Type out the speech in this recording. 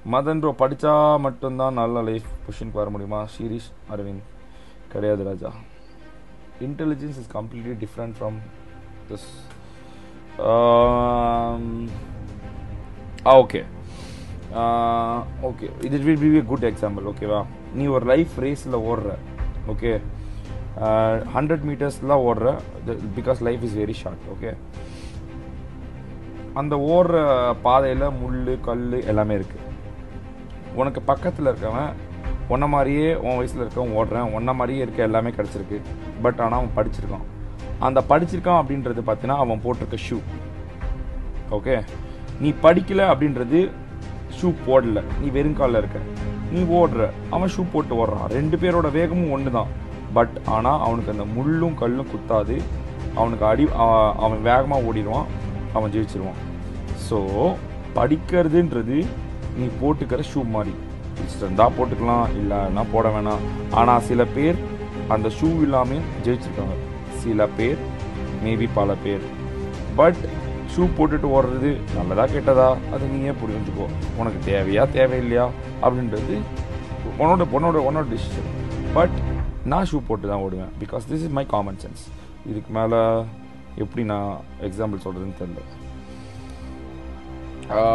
Madan bro படித்தா மட்டும்தான் நல்ல லைஃப் பொசிஷனுக்கு வர முடியுமா ஷீரிஷ் அரவிந்த் கிடையாது Raja intelligence is completely different from this ah okay okay இது வில் பி குட் எக்ஸாம்பிள் ஓகேவா நீ ஒரு லைஃப் ரேஸில் ஓடுற ஓகே ஹண்ட்ரட் மீட்டர்ஸ்லாம் ஓடுற because life is very short okay அந்த ஓடுற பாதையில் முள் கல் எல்லாமே இருக்குது உனக்கு பக்கத்தில் இருக்கவன் உன்ன மாதிரியே உன் வயசில் இருக்கவன் ஓடுறேன் உன்ன மாதிரியே இருக்க எல்லாமே கிடச்சிருக்கு பட் ஆனால் அவன் படிச்சிருக்கான் அந்த படிச்சிருக்கான் அப்படின்றது பார்த்தீங்கன்னா அவன் போட்டிருக்க ஷூ ஓகே நீ படிக்கல அப்படின்றது ஷூ போடல நீ வெறுங்காலில் இருக்க நீ ஓடுற அவன் ஷூ போட்டு ஓடுறான் ரெண்டு பேரோட வேகமும் ஒன்று தான் பட் ஆனால் அவனுக்கு அந்த முள்ளும் கல்லும் குத்தாது அவனுக்கு அடி அவ- அவன் வேகமாக ஓடிடுவான் அவன் ஜெயிச்சிருவான் ஸோ படிக்கிறதுன்றது நீ போட்டுக்கிற ஷூ மாதிரி இருந்தால் போட்டுக்கலாம் இல்லைன்னா போட வேணாம் ஆனால் சில பேர் அந்த ஷூ இல்லாமல் ஜெயிச்சிருக்காங்க சில பேர் மேபி பல பேர் பட் ஷூ போட்டுட்டு ஓடுறது நல்லதா கெட்டதா அது நீயே புரிஞ்சுக்கோ உனக்கு தேவையா தேவையில்லையா அப்படின்றது உன்னோட உன்னோட உன்னோட டிசிஷன் பட் நான் ஷூ போட்டு தான் ஓடுவேன் because this is my common sense இதுக்கு மேலே எப்படி நான் எக்ஸாம்பிள் சொல்கிறதுன்னு தெரியல